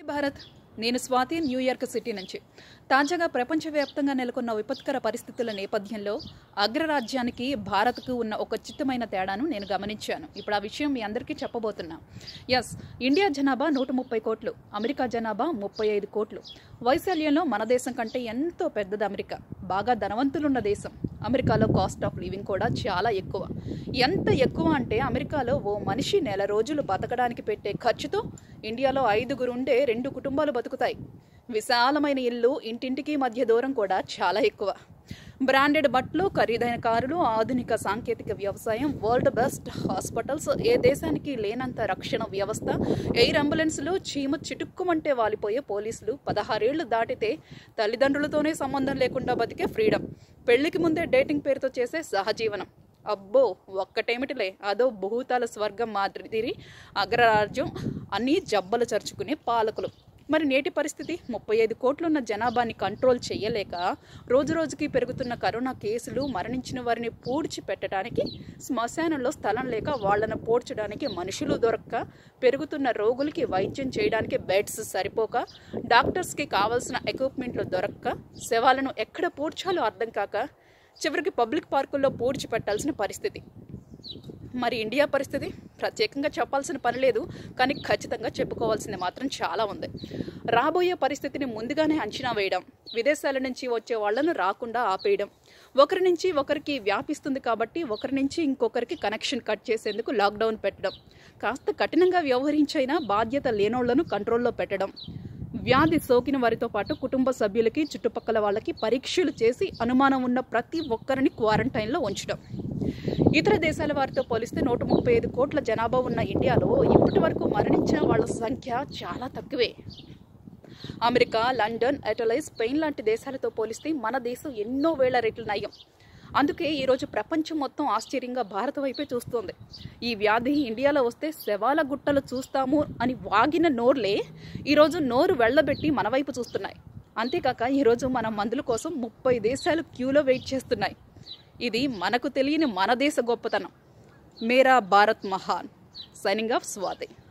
భారత్ నేను Swathi New York city నుంచి తాజాగా ప్రపంచవ్యాప్తంగా నెలకొన్న విపత్కర పరిస్థితుల నేపథ్యంలో అగ్రరాజ్యానికి భారత్కు ఉన్న ఒక చిత్తమైన తేడాను నేను గమనించాను ఇప్పుడు ఆ విషయం మీ అందరికీ చెప్పబోతున్నా ఎస్ ఇండియా జనాభా నూట ముప్పై కోట్లు అమెరికా జనాభా ముప్పై ఐదు కోట్లు వైశాల్యంలో మన దేశం కంటే ఎంతో పెద్దది అమెరికా బాగా ధనవంతులున్న దేశం అమెరికాలో కాస్ట్ ఆఫ్ లివింగ్ కూడా చాలా ఎక్కువ ఎంత ఎక్కువ అంటే అమెరికాలో ఓ మనిషి నెల రోజులు బతకడానికి పెట్టే ఖర్చుతో ఇండియాలో ఐదుగురు ఉండే రెండు కుటుంబాలు బతుకుతాయి విశాలమైన ఇల్లు ఇంటింటికి మధ్య దూరం కూడా చాలా ఎక్కువ బ్రాండెడ్ బట్టలు ఖరీదైన కారులు ఆధునిక సాంకేతిక వ్యవసాయం వరల్డ్ బెస్ట్ హాస్పిటల్స్ ఏ దేశానికి లేనంత రక్షణ వ్యవస్థ ఎయిర్ అంబులెన్సులు చీమ చిటుక్కుమంటే వాలిపోయే పోలీసులు పదహారేళ్లు దాటితే తల్లిదండ్రులతోనే సంబంధం లేకుండా బతికే ఫ్రీడమ్ పెళ్లికి ముందే డేటింగ్ పేరుతో చేసే సహజీవనం అబ్బో ఒక్కటేమిటిలే అదో భూతాల స్వర్గం మాదిరి అగ్రరాజ్యం అన్నీ జబ్బలు చరుచుకునే పాలకులు మరి నేటి పరిస్థితి ముప్పై ఐదు కోట్లున్న జనాభాని కంట్రోల్ చేయలేక రోజు రోజుకి పెరుగుతున్న కరోనా కేసులు మరణించిన వారిని పూడ్చి పెట్టడానికి శ్మశానంలో స్థలం లేక వాళ్లను పోడ్చడానికి మనుషులు దొరక్క పెరుగుతున్న రోగులకి వైద్యం చేయడానికి బెడ్స్ సరిపోక డాక్టర్స్కి కావాల్సిన ఎక్విప్మెంట్లు దొరక్క శవాలను ఎక్కడ పూడ్చాలో అర్థం కాక చివరికి పబ్లిక్ పార్కుల్లో పూడ్చి పెట్టాల్సిన పరిస్థితి మరి ఇండియా పరిస్థితి ప్రత్యేకంగా చెప్పాల్సిన పని లేదు కానీ ఖచ్చితంగా చెప్పుకోవాల్సింది మాత్రం చాలా ఉంది రాబోయే పరిస్థితిని ముందుగానే అంచనా వేయడం విదేశాల నుంచి వచ్చే వాళ్లను రాకుండా ఆపేయడం ఒకరి నుంచి ఒకరికి వ్యాపిస్తుంది కాబట్టి ఒకరి నుంచి ఇంకొకరికి కనెక్షన్ కట్ చేసేందుకు లాక్డౌన్ పెట్టడం కాస్త కఠినంగా వ్యవహరించైనా బాధ్యత లేనోళ్లను కంట్రోల్లో పెట్టడం వ్యాధి సోకిన వారితో పాటు కుటుంబ సభ్యులకి చుట్టుపక్కల వాళ్ళకి పరీక్షలు చేసి అనుమానం ఉన్న ప్రతి ఒక్కరిని క్వారంటైన్లో ఉంచడం ఇతర దేశాల వారితో పోలిస్తే నూట ముప్పై ఐదు కోట్ల జనాభా ఉన్న ఇండియాలో ఇప్పటి వరకు మరణించిన వాళ్ళ సంఖ్య చాలా తక్కువే అమెరికా లండన్ ఎటలై స్పెయిన్ లాంటి దేశాలతో పోలిస్తే మన దేశం ఎన్నో వేల రెట్లు నయం అందుకే ఈరోజు ప్రపంచం మొత్తం ఆశ్చర్యంగా భారత వైపే చూస్తోంది ఈ వ్యాధి ఇండియాలో వస్తే శవాల గుట్టలు చూస్తాము అని వాగిన నోర్లే ఈరోజు నోరు వెళ్ళబెట్టి మన వైపు చూస్తున్నాయి అంతేకాక ఈరోజు మన మందుల కోసం ముప్పై దేశాలు క్యూలో వెయిట్ చేస్తున్నాయి ఇది మనకు తెలియని మన దేశ గొప్పతనం మేరా భారత్ మహాన్ సైనింగ్ ఆఫ్ స్వాతి